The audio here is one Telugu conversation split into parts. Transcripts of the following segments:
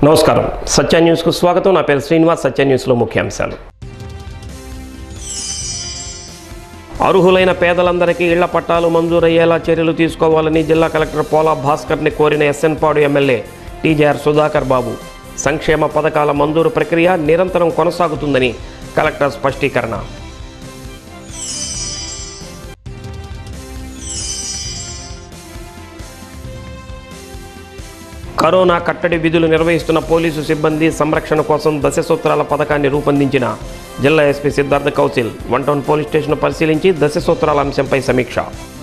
నమస్కారం సత్య న్యూస్కు స్వాగతం నా పేరు శ్రీనివాస్ సత్య న్యూస్లో ముఖ్యాంశాలు అర్హులైన పేదలందరికీ ఇళ్ల పట్టాలు మంజూరయ్యేలా చర్యలు తీసుకోవాలని జిల్లా కలెక్టర్ పోలా భాస్కర్ని కోరిన ఎస్ఎన్పాడు ఎమ్మెల్యే టీజేఆర్ సుధాకర్ బాబు సంక్షేమ పథకాల మంజూరు ప్రక్రియ నిరంతరం కొనసాగుతుందని కలెక్టర్ స్పష్టీకరణ కరోనా కట్టడి విధులు నిర్వహిస్తున్న పోలీసు సిబ్బంది సంరక్షణ కోసం దశ సూత్రాల పథకాన్ని రూపొందించిన జిల్లా SP Siddhartha Kaushal one town police station పరిశీలించి దశ సూత్రాల అంశంపై సమీక్ష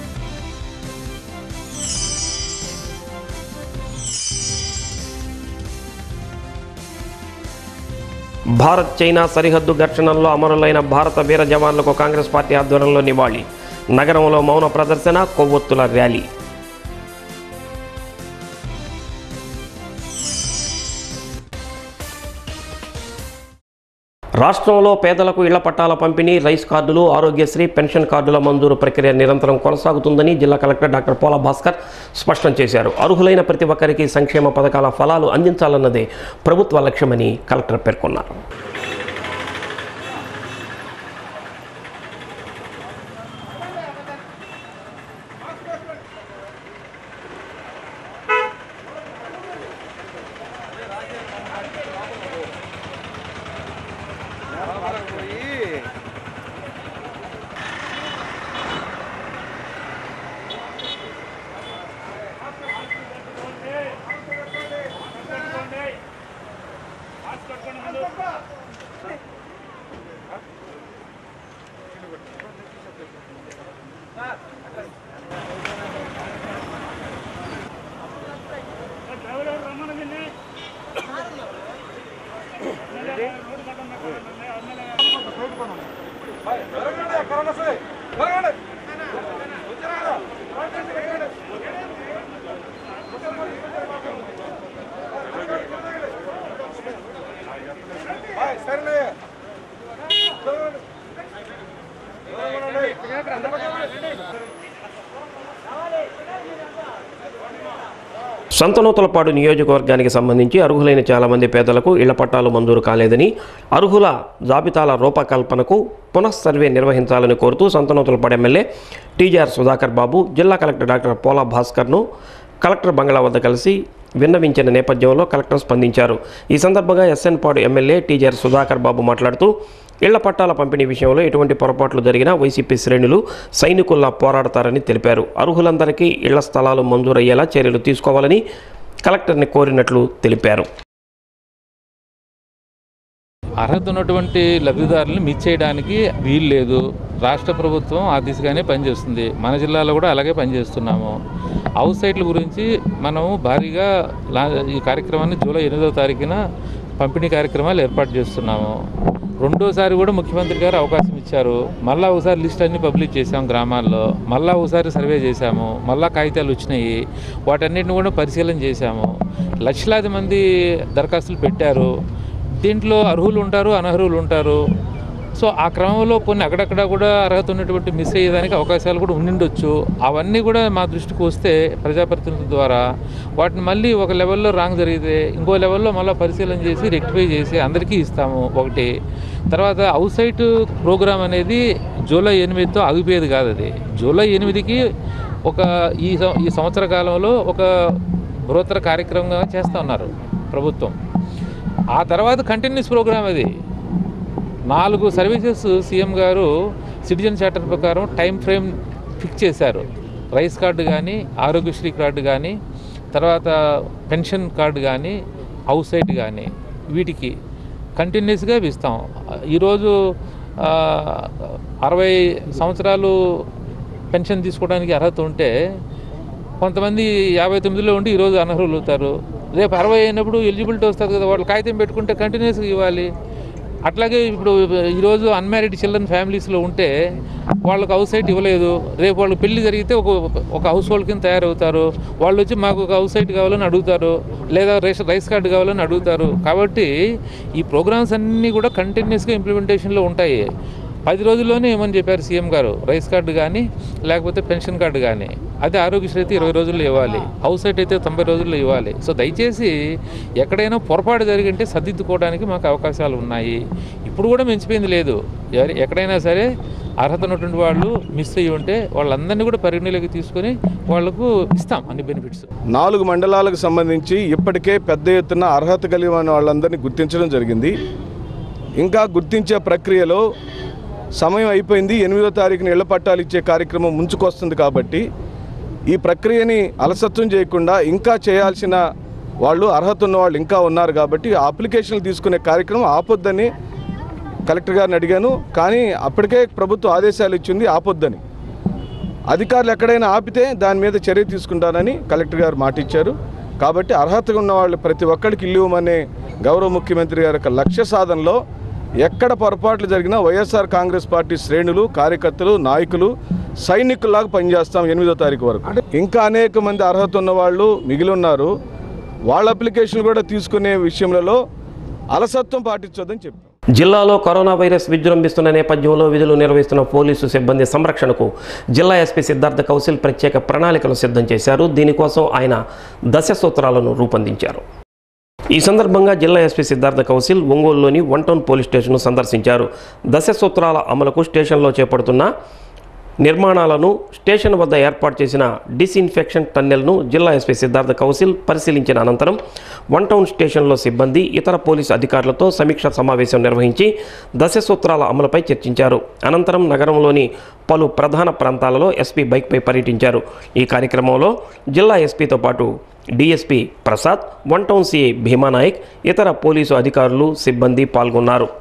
భారత్ చైనా సరిహద్దు ఘర్షణల్లో అమరులైన భారత వీర జవాన్లకు కాంగ్రెస్ పార్టీ ఆధ్వర్యంలో నివాళి నగరంలో మౌన ప్రదర్శన కొవ్వొత్తుల ర్యాలీ రాష్ట్రంలో పేదలకు ఇళ్ల పట్టాల పంపిణీ రైస్ కార్డులు ఆరోగ్యశ్రీ పెన్షన్ కార్డుల మంజూరు ప్రక్రియ నిరంతరం కొనసాగుతుందని జిల్లా కలెక్టర్ డాక్టర్ పోల భాస్కర్ స్పష్టం చేశారు అర్హులైన ప్రతి ఒక్కరికి సంక్షేమ పథకాల ఫలాలు అందించాలన్నదే ప్రభుత్వ లక్ష్యమని కలెక్టర్ పేర్కొన్నారు సంతనూతలపాడు నియోజకవర్గానికి సంబంధించి అర్హులైన చాలామంది పేదలకు ఇళ్ల పట్టాలు మంజూరు కాలేదని అర్హుల జాబితాల రూపకల్పనకు పునఃసర్వే నిర్వహించాలని కోరుతూ సంతనూతలపాడు ఎమ్మెల్యే టీజీఆర్ సుధాకర్ బాబు జిల్లా కలెక్టర్ డాక్టర్ పోలా భాస్కర్ను కలెక్టర్ బంగ్లా వద్ద కలిసి విన్నవించిన నేపథ్యంలో కలెక్టర్ స్పందించారు ఈ సందర్భంగా ఎస్ఎన్ పాడు ఎమ్మెల్యే టీజీఆర్ సుధాకర్ బాబు మాట్లాడుతూ ఇళ్ల పట్టాల పంపిణీ విషయంలో ఎటువంటి పొరపాట్లు జరిగినా వైసీపీ శ్రేణులు సైనికుల్లా పోరాడతారని తెలిపారు అర్హులందరికీ ఇళ్ల స్థలాలు మంజూరయ్యేలా చర్యలు తీసుకోవాలని కలెక్టర్ని కోరినట్లు తెలిపారు అర్హత ఉన్నటువంటి లబ్ధిదారులను మిస్ చేయడానికి వీలు లేదు రాష్ట్ర ప్రభుత్వం ఆ దిశగానే పనిచేస్తుంది మన జిల్లాలో కూడా అలాగే పనిచేస్తున్నాము హౌస్ సైట్ల గురించి మనము భారీగా లా ఈ కార్యక్రమాన్ని జూలై ఎనిమిదవ తారీఖున పంపిణీ కార్యక్రమాలు ఏర్పాటు చేస్తున్నాము రెండోసారి కూడా ముఖ్యమంత్రి గారు అవకాశం ఇచ్చారు మళ్ళా ఒకసారి లిస్ట్ అన్ని పబ్లిష్ చేసాం గ్రామాల్లో మళ్ళా ఒకసారి సర్వే చేశాము మళ్ళా కాగితాలు వచ్చినాయి వాటన్నిటిని కూడా పరిశీలన చేశాము లక్షలాది మంది దరఖాస్తులు పెట్టారు దీంట్లో అర్హులు ఉంటారు అనర్హులు ఉంటారు సో ఆ క్రమంలో కొన్ని అక్కడక్కడ కూడా అర్హత ఉన్నటువంటి మిస్ అయ్యేదానికి అవకాశాలు కూడా ఉండిండొచ్చు అవన్నీ కూడా మా దృష్టికి వస్తే ప్రజాప్రతినిధుల ద్వారా వాటిని మళ్ళీ ఒక లెవెల్లో రాంగ్ జరిగితే ఇంకో లెవెల్లో మళ్ళీ పరిశీలన చేసి రెక్టిఫై చేసి అందరికీ ఇస్తాము ఒకటి తర్వాత అవుట్ సైట్ ప్రోగ్రామ్ అనేది జూలై ఎనిమిదితో ఆగిపోయేది కాదు అది జూలై ఎనిమిదికి ఒక ఈ సం- ఈ సంవత్సర కాలంలో ఒక బృహత్తర కార్యక్రమంగా చేస్తూ ఉన్నారు ప్రభుత్వం ఆ తర్వాత కంటిన్యూస్ ప్రోగ్రామ్ అది నాలుగు సర్వీసెస్ సీఎం గారు సిటిజన్ చార్టర్ ప్రకారం టైం ఫ్రేమ్ ఫిక్స్ చేశారు రైస్ కార్డు కానీ ఆరోగ్యశ్రీ కార్డు కానీ తర్వాత పెన్షన్ కార్డు కానీ హౌస్ సైట్ కానీ వీటికి కంటిన్యూస్గా ఇస్తాం ఈరోజు ఆ, అరవై సంవత్సరాలు పెన్షన్ తీసుకోవడానికి అర్హత ఉంటే కొంతమంది యాభై తొమ్మిదిలో ఉండి ఈరోజు అనర్హులు అవుతారు రేపు అరవై అయినప్పుడు ఎలిజిబిలిటీ వస్తుంది కదా వాళ్ళు కాగితం పెట్టుకుంటే కంటిన్యూస్గా ఇవ్వాలి అట్లాగే ఇప్పుడు ఈరోజు అన్మ్యారీడ్ చిల్డ్రన్ ఫ్యామిలీస్లో ఉంటే వాళ్ళకి హౌస్ సైట్ ఇవ్వలేదు రేపు వాళ్ళు పెళ్లి జరిగితే ఒక ఒక హౌస్ హోల్డ్ కింద తయారవుతారు వాళ్ళు వచ్చి మాకు ఒక హౌస్ సైట్ కావాలని అడుగుతారు లేదా రైస్ రైస్ కార్డు కావాలని అడుగుతారు కాబట్టి ఈ ప్రోగ్రామ్స్ అన్నీ కూడా కంటిన్యూస్గా ఇంప్లిమెంటేషన్లో ఉంటాయి పది రోజుల్లోనే ఏమని చెప్పారు సీఎం గారు రైస్ కార్డు కానీ లేకపోతే పెన్షన్ కార్డు కానీ అది ఆరోగ్యశ్రీ అయితే ఇరవై రోజుల్లో ఇవ్వాలి హౌస్ సైట్ అయితే తొంభై రోజుల్లో ఇవ్వాలి సో దయచేసి ఎక్కడైనా పొరపాటు జరిగింటే సర్దిద్దుకోవడానికి మాకు అవకాశాలు ఉన్నాయి ఇప్పుడు కూడా మించిపోయింది లేదు ఎవరి- ఎక్కడైనా సరే అర్హత ఉన్నటువంటి వాళ్ళు మిస్ అయ్యి ఉంటే వాళ్ళందరినీ కూడా పరిగణలోకి తీసుకొని వాళ్ళకు ఇస్తాం అన్ని బెనిఫిట్స్ నాలుగు మండలాలకు సంబంధించి ఇప్పటికే పెద్ద ఎత్తున అర్హత కలిగిన వాళ్ళందరినీ గుర్తించడం జరిగింది ఇంకా గుర్తించే ప్రక్రియలో సమయం అయిపోయింది ఎనిమిదో తారీఖున ఇళ్ల పట్టాలు ఇచ్చే కార్యక్రమం ముంచుకొస్తుంది కాబట్టి ఈ ప్రక్రియని అలసత్వం చేయకుండా ఇంకా చేయాల్సిన వాళ్ళు అర్హత ఉన్న వాళ్ళు ఇంకా ఉన్నారు కాబట్టి ఆ అప్లికేషన్లు తీసుకునే కార్యక్రమం ఆపొద్దని కలెక్టర్ గారిని అడిగాను కానీ అప్పటికే ప్రభుత్వం ఆదేశాలు ఇచ్చింది ఆపొద్దని అధికారులు ఎక్కడైనా ఆపితే దాని మీద చర్య తీసుకుంటానని కలెక్టర్ గారు మాట ఇచ్చారు కాబట్టి అర్హతగా ఉన్న వాళ్ళు ప్రతి ఒక్కరికి ఇల్లు ఇవ్వమనే గౌరవ ముఖ్యమంత్రి గారి యొక్క లక్ష్య సాధనలో ఎక్కడ పొరపాట్లు జరిగినా వైఎస్ఆర్ కాంగ్రెస్ పార్టీ శ్రేణులు కార్యకర్తలు నాయకులు సైనికుల్లాగా పనిచేస్తాం ఎనిమిదో తారీఖు వరకు ఇంకా అనేక మంది అర్హత ఉన్న వాళ్ళు మిగిలి ఉన్నారు వాళ్ళ అప్లికేషన్లు కూడా తీసుకునే విషయంలో అలసత్వం పాటించొద్దని చెప్పారు జిల్లాలో కరోనా వైరస్ విజృంభిస్తున్న నేపథ్యంలో విధులు నిర్వహిస్తున్న పోలీసు సిబ్బంది సంరక్షణకు జిల్లా ఎస్పీ సిద్ధార్థ కౌశల్ ప్రత్యేక ప్రణాళికలు సిద్ధం చేశారు దీనికోసం ఆయన దశ సూత్రాలను రూపొందించారు ఈ సందర్భంగా జిల్లా ఎస్పీ సిద్ధార్థ కౌశల్ ఒంగోలులోని వన్ టౌన్ పోలీస్ స్టేషన్ను సందర్శించారు దశ సూత్రాల అమలుకు స్టేషన్లో చేపడుతున్న నిర్మాణాలను స్టేషన్ వద్ద ఏర్పాటు చేసిన డిస్ఇన్ఫెక్షన్ టన్నెల్ను జిల్లా ఎస్పీ సిద్ధార్థ కౌశల్ పరిశీలించిన అనంతరం వన్ టౌన్ స్టేషన్లో సిబ్బంది ఇతర పోలీసు అధికారులతో సమీక్ష సమావేశం నిర్వహించి దశ సూత్రాల అమలుపై చర్చించారు అనంతరం నగరంలోని పలు ప్రధాన ప్రాంతాలలో ఎస్పీ బైక్పై పర్యటించారు ఈ కార్యక్రమంలో జిల్లా ఎస్పీతో పాటు DSP Prasad one town CI Bhimanayak ఇతర పోలీసు అధికారులు సిబ్బంది పాల్గొన్నారు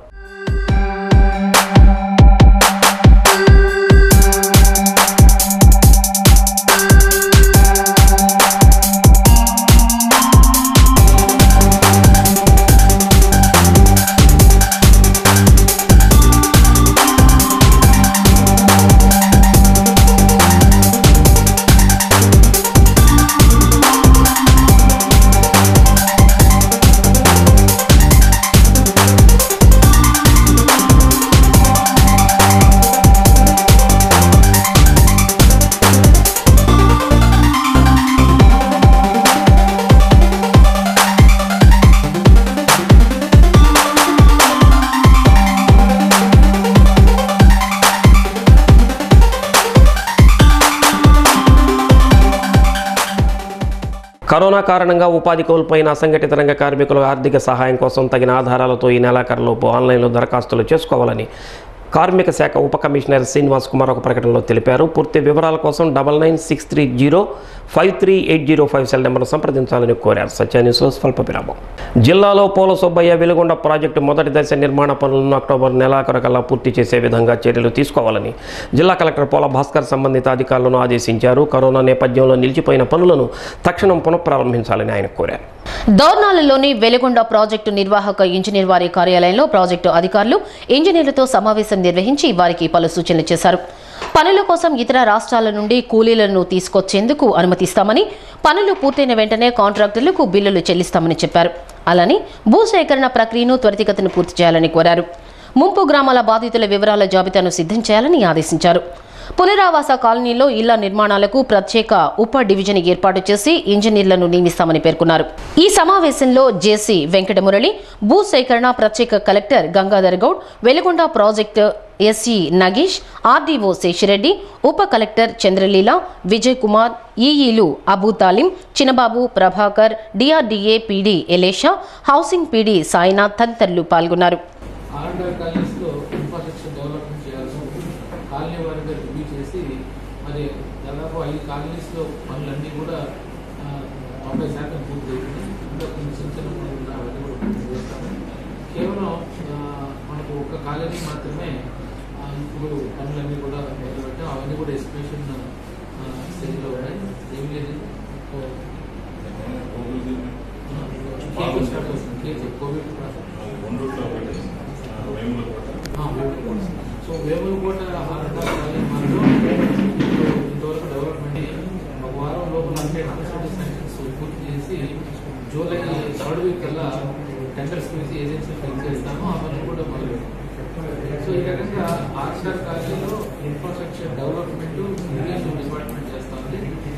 కరోనా కారణంగా ఉపాధి కోల్పోయిన అసంఘటిత రంగ కార్మికుల ఆర్థిక సహాయం కోసం తగిన ఆధారాలతో ఈ నెలాఖరులోపు ఆన్లైన్లో దరఖాస్తులు చేసుకోవాలని కార్మిక శాఖ ఉప కమిషనర్ శ్రీనివాస్ కుమార్ ఒక ప్రకటనలో తెలిపారు పూర్తి వివరాల కోసం double nine six three zero five three eight zero five cell నెంబర్ను సంప్రదించాలని కోరారు సత్య న్యూస్ స్వల్ప విరామం జిల్లాలో పోల సుబ్బయ్య వెలుగొండ ప్రాజెక్టు మొదటి దశ నిర్మాణ పనులను అక్టోబర్ నెలాఖరుకల్లా పూర్తి చేసే విధంగా చర్యలు తీసుకోవాలని జిల్లా కలెక్టర్ పోల భాస్కర్ సంబంధిత అధికారులను ఆదేశించారు కరోనా నేపథ్యంలో నిలిచిపోయిన పనులను తక్షణం పునఃప్రారంభించాలని ఆయన కోరారు దౌర్నాలలోని వెలుగొండ ప్రాజెక్టు నిర్వాహక ఇంజనీర్ వారి కార్యాలయంలో ప్రాజెక్టు అధికారులు ఇంజనీర్లతో సమావేశం నిర్వహించి వారికి పలు సూచనలు చేశారు పనుల కోసం ఇతర రాష్ట్రాల నుండి కూలీలను తీసుకొచ్చేందుకు అనుమతిస్తామని పనులు పూర్తయిన వెంటనే కాంట్రాక్టర్లకు బిల్లులు చెల్లిస్తామని చెప్పారు అలానే భూసేకరణ ప్రక్రియను త్వరితగతిన పూర్తి చేయాలని కోరారు ముంపు గ్రామాల బాధితుల వివరాల జాబితాను సిద్ధం చేయాలని ఆదేశించారు పునరావాస కాలనీలో ఇళ్ల నిర్మాణాలకు ప్రత్యేక ఉప డివిజన్ ఏర్పాటు చేసి ఇంజనీర్లను నియమిస్తామని పేర్కొన్నారు ఈ సమావేశంలో జేసీ వెంకటమురళి భూ సేకరణ ప్రత్యేక collector Gangadhar Goud Veligonda project SE Nagesh RDO Seshireddy ఉప కలెక్టర్ చంద్రలీల విజయ్ కుమార్ ఈఈలు Abu Talim Chinababu Prabhakar DRDA PD Elisha housing PD Sainath తదితరులు పాల్గొన్నారు ఆర్డర్ కాలనీస్లో ఇన్ఫ్రాస్ట్రక్చర్ డెవలప్మెంట్ చేయాల్సి ఉంటుంది కాలనీ వారిగా రివ్యూ చేసి మరి దాదాపు ఐదు కాలనీస్లో పనులన్నీ కూడా ఆ, తొంభై శాతం పూర్తి అవుతుంది ఇంకా కొన్ని చిన్న చిన్న పనులు ఉన్నాయి అవన్నీ కూడా పూర్తి చేస్తాము కేవలం ఆ, మనకు ఒక కాలనీ మాత్రమే ఆ, ఇప్పుడు పనులన్నీ కూడా మొదలుపెట్టాం అవన్నీ కూడా ఎస్టిమేషన్ స్టేజ్లో ఉన్నాయి ఏం లేదు కేబుల్ స్టార్ట్ అవుతుంది cable covid process so Vemulakota hospital మాత్రం ఇంతవరకు డెవలప్మెంట్ ఒక వారం లోపల అంటే కన్స్ట్రక్షన్ సెంటర్స్ పూర్తి చేసి జూలై థర్డ్ వీక్ కల్లా టెండర్స్ పిలిచి ఏజెన్సీ ఫిల్ చేస్తాము అవన్నీ కూడా మొదలు సో ఈ రకంగా ఆర్చర్ కాలేజీలో ఇన్ఫ్రాస్ట్రక్చర్ డెవలప్మెంట్ ఇరిగేషన్ డిపార్ట్మెంట్ చేస్తుంది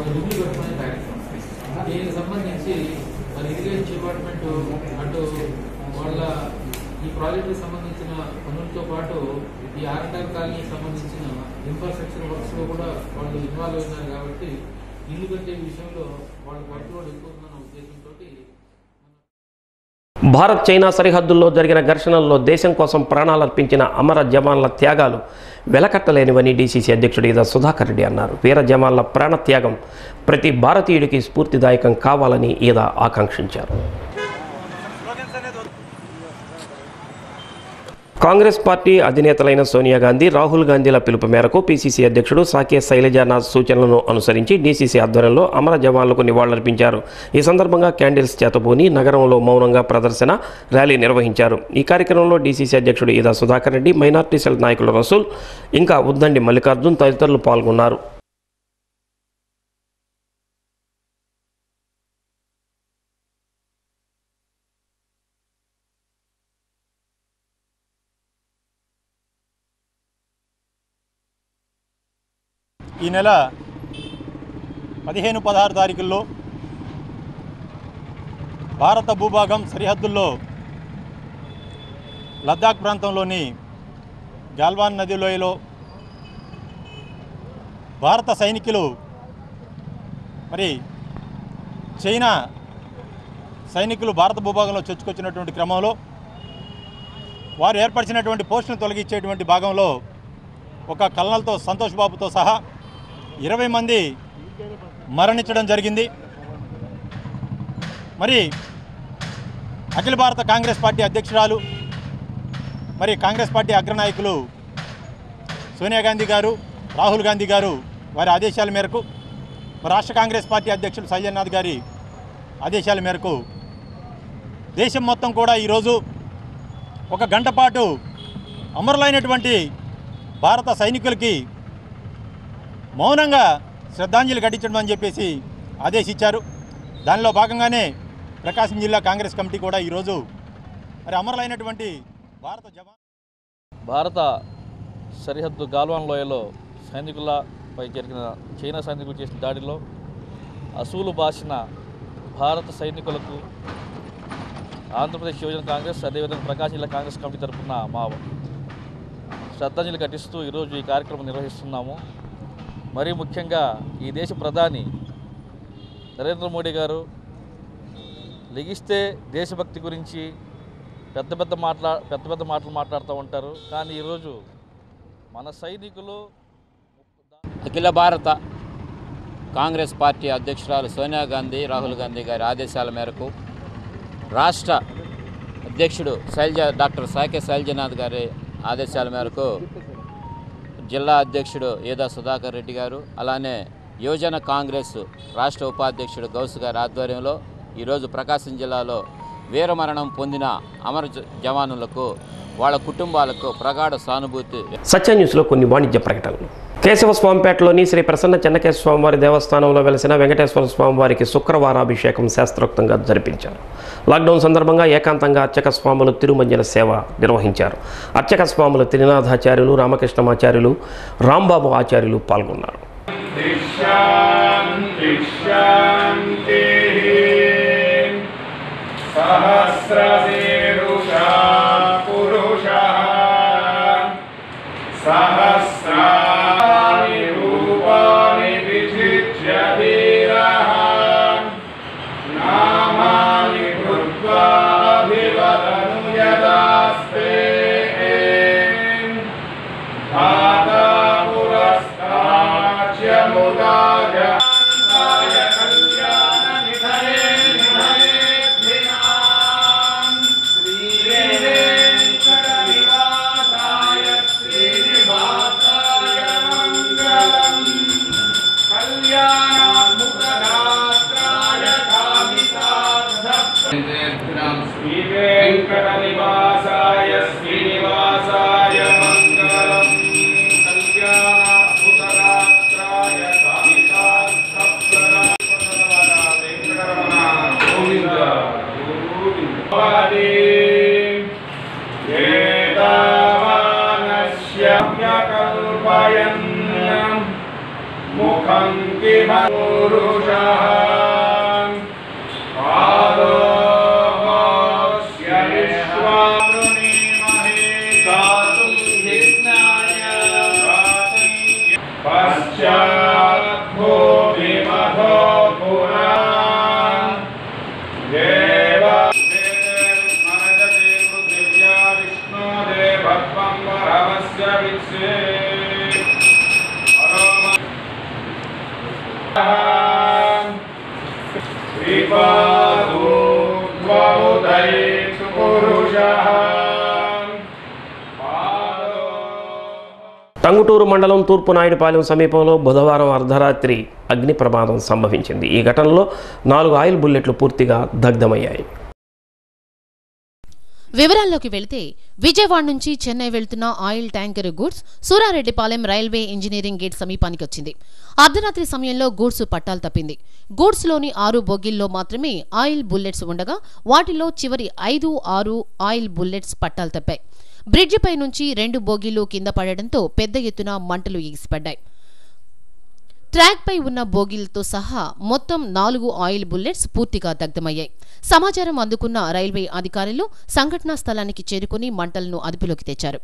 రివ్యూ పెట్టమనే కార్యక్రమం దీనికి సంబంధించి మరి ఇరిగేషన్ డిపార్ట్మెంట్ అటు వాళ్ళ ఈ ప్రాజెక్టుకి సంబంధించిన పనులతో పాటు ఈ ఆర్ఎన్ఆర్ కాలనీకి సంబంధించిన ఇన్ఫ్రాస్ట్రక్చర్ వర్క్స్ లో కూడా వాళ్ళు ఇన్వాల్వ్ అయినారు కాబట్టి ఇల్లు కట్టే విషయంలో వాళ్ళ వర్క్ లోడ్ ఎక్కువ ఉందన్న ఉద్దేశంతో భారత్ చైనా సరిహద్దుల్లో జరిగిన ఘర్షణల్లో దేశం కోసం ప్రాణాలర్పించిన అమర జవాన్ల త్యాగాలు వెలకట్టలేనివని డీసీసీ అధ్యక్షుడు ఈదా సుధాకర్ రెడ్డి అన్నారు వీర జవాన్ల ప్రాణత్యాగం ప్రతి భారతీయుడికి స్ఫూర్తిదాయకం కావాలని ఈదా ఆకాంక్షించారు కాంగ్రెస్ పార్టీ అధినేతలైన సోనియా గాంధీ రాహుల్ గాంధీల పిలుపు మేరకు పీసీసీ అధ్యక్షుడు సాకే శైలజానాథ్ సూచనలను అనుసరించి డీసీసీ ఆధ్వర్యంలో అమర జవాన్లకు నివాళులర్పించారు ఈ సందర్భంగా క్యాండిల్స్ చేతబూని నగరంలో మౌనంగా ప్రదర్శన ర్యాలీ నిర్వహించారు ఈ కార్యక్రమంలో డీసీసీ అధ్యక్షుడు ఈదా సుధాకర్ రెడ్డి మైనార్టీ సెల్ నాయకులు రసూల్ ఇంకా ఉద్దండి మల్లికార్జున్ తదితరులు పాల్గొన్నారు ఈ నెల పదిహేను పదహారు తారీఖుల్లో భారత భూభాగం సరిహద్దుల్లో లద్దాఖ్ ప్రాంతంలోని గాల్వాన్ నది లోయలో భారత సైనికులు మరి చైనా సైనికులు భారత భూభాగంలో చొచ్చుకొచ్చినటువంటి క్రమంలో వారు ఏర్పరిచినటువంటి పోస్టులను తొలగించేటువంటి భాగంలో ఒక కల్నల్తో సంతోష్ బాబుతో సహా ఇరవై మంది మరణించడం జరిగింది మరి అఖిల భారత కాంగ్రెస్ పార్టీ అధ్యక్షురాలు మరి కాంగ్రెస్ పార్టీ అగ్రనాయకులు సోనియా గాంధీ గారు రాహుల్ గాంధీ గారు వారి ఆదేశాల మేరకు మరి రాష్ట్ర కాంగ్రెస్ పార్టీ అధ్యక్షులు శైలజనాథ్ గారి ఆదేశాల మేరకు దేశం మొత్తం కూడా ఈరోజు ఒక గంట పాటు అమరులైనటువంటి భారత సైనికులకి మౌనంగా శ్రద్ధాంజలి ఘటించడం అని చెప్పేసి ఆదేశించారు దానిలో భాగంగానే ప్రకాశం జిల్లా కాంగ్రెస్ కమిటీ కూడా ఈరోజు మరి అమరులైనటువంటి భారత జవాన్ భారత సరిహద్దు గాల్వాన్ లోయలో సైనికులపై జరిగిన చైనా సైనికులు చేసిన దాడిలో అసూలు బాసిన భారత సైనికులకు ఆంధ్రప్రదేశ్ యువజన కాంగ్రెస్ అదేవిధంగా ప్రకాశం జిల్లా కాంగ్రెస్ కమిటీ తరఫున మా శ్రద్ధాంజలి ఘటిస్తూ ఈరోజు ఈ కార్యక్రమం నిర్వహిస్తున్నాము మరీ ముఖ్యంగా ఈ దేశ ప్రధాని నరేంద్ర మోడీ గారు లెగిస్తే దేశభక్తి గురించి పెద్ద పెద్ద మాట్లా పెద్ద పెద్ద మాటలు మాట్లాడుతూ ఉంటారు కానీ ఈరోజు మన సైనికులు అఖిల భారత కాంగ్రెస్ పార్టీ అధ్యక్షురాలు సోనియా గాంధీ రాహుల్ గాంధీ గారి ఆదేశాల మేరకు రాష్ట్ర అధ్యక్షుడు శైలజ డాక్టర్ సాకే శైలజనాథ్ గారి ఆదేశాల మేరకు జిల్లా అధ్యక్షుడు ఏదా సుధాకర్ రెడ్డి గారు అలానే యువజన కాంగ్రెస్ రాష్ట్ర ఉపాధ్యక్షుడు గౌస్ గారి ఆధ్వర్యంలో ఈరోజు ప్రకాశం జిల్లాలో వీరమరణం పొందిన అమర జ- జవానులకు వాళ్ళ కుటుంబాలకు ప్రగాఢ సానుభూతి సత్య న్యూస్లో కొన్ని వాణిజ్య ప్రకటనలు కేశవ స్వామిపేటలోని శ్రీ ప్రసన్న చెన్నకేశ్వర స్వామివారి దేవస్థానంలో వెలసిన వెంకటేశ్వర స్వామివారికి శుక్రవారాభిషేకం శాస్త్రోక్తంగా జరిపించారు లాక్డౌన్ సందర్భంగా ఏకాంతంగా అర్చక స్వాములు తిరుమంజన సేవ నిర్వహించారు అర్చక స్వాములు త్రినాథాచార్యులు రామకృష్ణమాచార్యులు రాంబాబు ఆచార్యులు పాల్గొన్నారు सहस्रशीरुषा पुरुषः सहस्राणि रूपाणि विचित्य धीरः नामानि कृत्वा अभिवदनु यदास्ते धाता पुरस्ताच्य मुदाय कल्याणनिधये निधयेऽभिनाम् श्रीवेङ्कटनिवासाय श्रीनिवासाय मङ्गलम् कल्याणामुखदात्राय कामितार्थम् श्रीवेङ्कटनिवासाय श्रीनिवासाय मङ्गलम् कल्याणामुखदात्राय कामितार्थप्रदाय वेङ्कटरमण गोविन्द गोविन्द एतावानस्य व्यकल्पयन् मुख ऊर्ध्वं किमपुरुषः पादोऽस्य विश्वावृणीमहे गातुं यज्ञाय पश्चाद्भो विमधो पुरान् देवादेवमनजते पृथिव्या विष्णोदेवत्वं वरमस्य विश्वे श्रीपादोद्वमुदयेषु पुरुषः టంగుటూరు మండలం తూర్పు నాయుడుపాలెం సమీపంలో బుధవారం అర్ధరాత్రి అగ్ని ప్రమాదం సంభవించింది ఈ ఘటనలో నాలుగు ఆయిల్ బుల్లెట్లు పూర్తిగా దగ్ధమయ్యాయి వివరాల్లోకి వెళితే విజయవాడ నుంచి చెన్నై వెళ్తున్న oil tanker goods Surareddypalem railway engineering gate సమీపానికి వచ్చింది అర్ధరాత్రి సమయంలో గూడ్స్ పట్టాలు తప్పింది గూడ్స్ లోని ఆరు బోగిల్లో మాత్రమే ఆయిల్ బుల్లెట్స్ ఉండగా వాటిలో చివరి ఐదు ఆరు ఆయిల్ బుల్లెట్స్ పట్టాలు తప్పాయి బ్రిడ్జిపై నుంచి రెండు బోగీలు కింద పడడంతో పెద్ద ఎత్తున మంటలు ఎగిసిపడ్డాయి ట్రాక్పై ఉన్న బోగీలతో సహా మొత్తం నాలుగు ఆయిల్ బుల్లెట్స్ పూర్తిగా దగ్ధమయ్యాయి సమాచారం అందుకున్న రైల్వే అధికారులు సంఘటనా స్థలానికి చేరుకుని మంటలను అదుపులోకి తెచ్చారు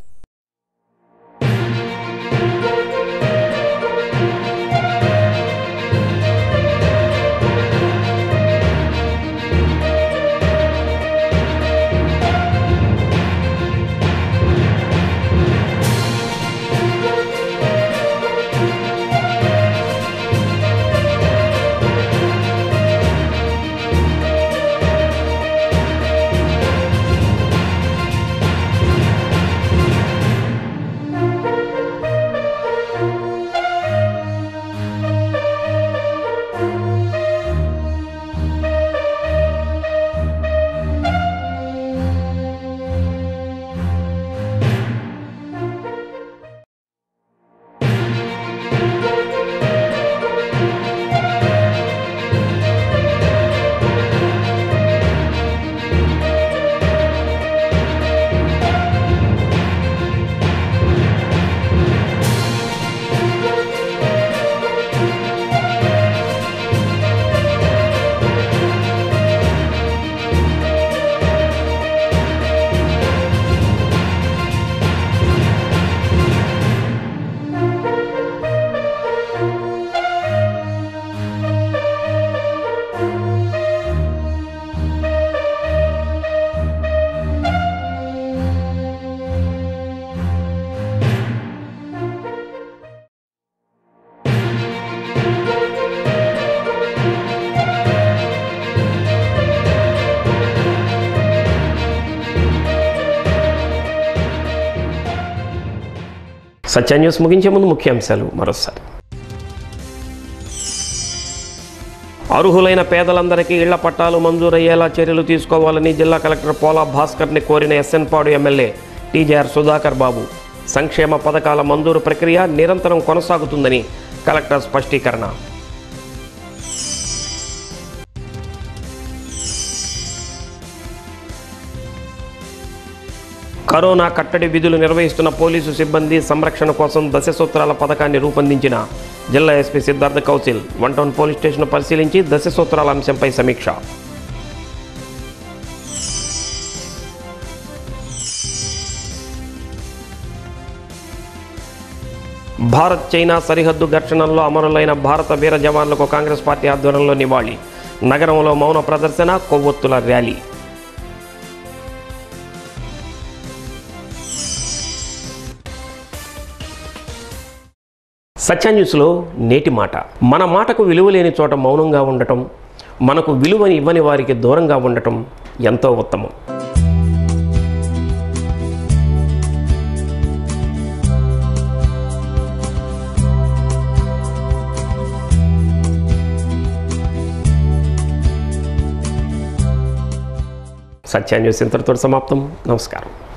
సత్య న్యూస్ ముగించే ముందు ముఖ్యాంశాలు మరోసారి అర్హులైన పేదలందరికీ ఇళ్ల పట్టాలు మంజూరయ్యేలా చర్యలు తీసుకోవాలని జిల్లా కలెక్టర్ పోలా భాస్కర్ని కోరిన ఎస్ఎన్పాడు ఎమ్మెల్యే టీజేఆర్ సుధాకర్ బాబు సంక్షేమ పథకాల మంజూరు ప్రక్రియ నిరంతరం కొనసాగుతుందని కలెక్టర్ స్పష్టీకరణ కరోనా కట్టడి విధులు నిర్వహిస్తున్న పోలీసు సిబ్బంది సంరక్షణ కోసం దశ సూత్రాల పథకాన్ని రూపొందించిన జిల్లా SP Siddhartha Kaushal one town police station పరిశీలించి దశ సూత్రాల అంశంపై సమీక్ష భారత్ చైనా సరిహద్దు ఘర్షణల్లో అమరులైన భారత వీర జవాన్లకు కాంగ్రెస్ పార్టీ ఆధ్వర్యంలో నివాళి నగరంలో మౌన ప్రదర్శన కొవ్వొత్తుల ర్యాలీ సత్య న్యూస్లో నేటి మాట మన మాటకు విలువ లేని చోట మౌనంగా ఉండటం మనకు విలువని ఇవ్వని వారికి దూరంగా ఉండటం ఎంతో ఉత్తమం సత్య న్యూస్ ఇంతటితో సమాప్తం నమస్కారం